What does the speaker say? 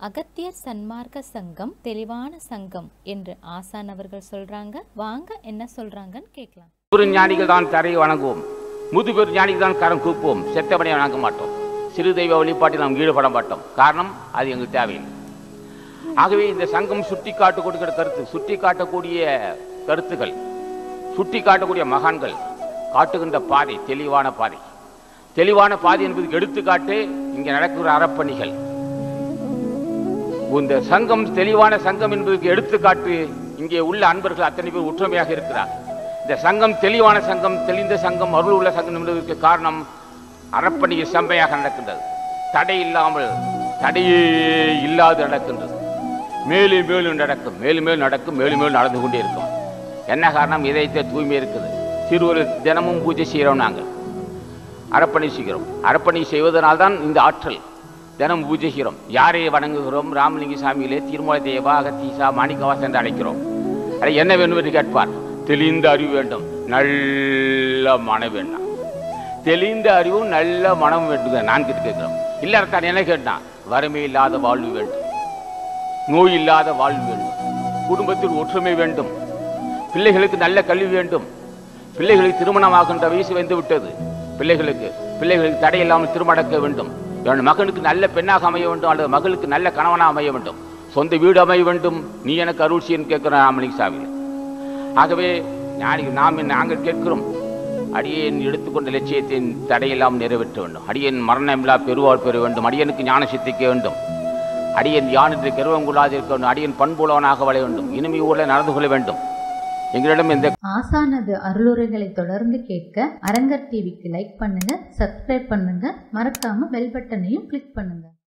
அகத்தியர் சன்மார்க்க சங்கம் தெளிவான சங்கம் என்று ஆசான் அவர்கள் சொல்றாங்க வாங்க என்ன சொல்றாங்கன்னு கேட்கலாம் பெருஞானிகள் தான் தரையை வணங்குவோம் முதுபெரு ஞானிகள் தான் கரம் கூப்புவோம் செத்தவனை வணங்க மாட்டோம் சிறு தெய்வ வழிபாட்டில் நாம் ஈடுபட மாட்டோம் காரணம் அது எங்களுக்கு தேவையில்லை ஆகவே இந்த சங்கம் சுட்டி காட்டு கொடுக்கிற கருத்து சுட்டி காட்டக்கூடிய கருத்துக்கள் சுட்டி காட்டக்கூடிய மகான்கள் காட்டுகின்ற பாதை தெளிவான பாதை தெளிவான பாதை என்பதுக்கு எடுத்துக்காட்டு இங்கே நடக்கிற அறப்பணிகள் இந்த சங்கம் தெளிவான சங்கம் என்பதற்கு எடுத்துக்காட்டு இங்கே உள்ள அன்பர்கள் அத்தனை பேர் ஒற்றுமையாக இருக்கிறார் இந்த சங்கம் தெளிவான சங்கம் தெளிந்த சங்கம் அருள் உள்ள சங்கம் என்பதற்கு காரணம் அறப்பணியை செம்மையாக நடக்கின்றது தடை இல்லாமல் தடையே இல்லாது நடக்கின்றது மேலும் மேலும் நடக்கும் மேலும் மேலும் நடக்கும் மேலும் மேலும் நடந்து கொண்டே இருக்கும் என்ன காரணம் இதயத்தை தூய்மை இருக்குது சிறுவர் தினமும் பூஜை செய்கிறோம் நாங்கள் அர்ப்பணி செய்கிறோம் அர்ப்பணி செய்வதனால்தான் இந்த ஆற்றல் தினம் பூஜை செய்கிறோம் யாரை வணங்குகிறோம் ராமலிங்க சாமியிலே திருமலை தேவா அகத்தீசா மாணிக்கவாசன் என்று அழைக்கிறோம் அதை என்ன வேண்டும் என்று கேட்பார் தெளிந்த அறிவு வேண்டும் நல்ல மனம் வேண்டாம் தெளிந்த அறிவும் நல்ல மனம் வேண்டும் நான் கிட்ட கேட்கிறோம் இல்லை தான் என்ன கேட்டான் வறுமை இல்லாத வாழ்வு வேண்டும் நோய் இல்லாத வாழ்வு வேண்டும் குடும்பத்தில் ஒற்றுமை வேண்டும் பிள்ளைகளுக்கு நல்ல கல்வி வேண்டும் பிள்ளைகளுக்கு திருமணமாகின்ற வயசு வந்து விட்டது பிள்ளைகளுக்கு பிள்ளைகளுக்கு தடை இல்லாமல் திருமணக்க வேண்டும் என் மகனுக்கு நல்ல பெண்ணாக அமைய வேண்டும் அல்லது மகளுக்கு நல்ல கணவனாக அமைய வேண்டும் சொந்த வீடு அமைய வேண்டும் நீ எனக்கு அருள் செய்யன்னு கேட்கிற ராமலிங்க சாமி ஆகவே ஞானிகள் நாம் நாங்கள் கேட்கிறோம் அடியேன் எடுத்துக்கொண்ட லட்சியத்தை தடையில்லாமல் நிறைவேற்ற வேண்டும் அடியேன் மரணமில்லா பெருவாள் பெற வேண்டும் அடியனுக்கு ஞான சித்திக்க வேண்டும் அடியன் யான் என்று கருவம் கொள்ளாது இருக்க வேண்டும் அடியன் பண்புலவனாக வளைய வேண்டும் இனிமையோடு நடந்து கொள்ள வேண்டும் எங்களிடம் எந்த ஆசானது அருளுரைகளை தொடர்ந்து கேட்க அரங்கர் டிவிக்கு லைக் பண்ணுங்க சப்ஸ்கிரைப் பண்ணுங்க மறக்காம பெல் பட்டனையும் கிளிக் பண்ணுங்க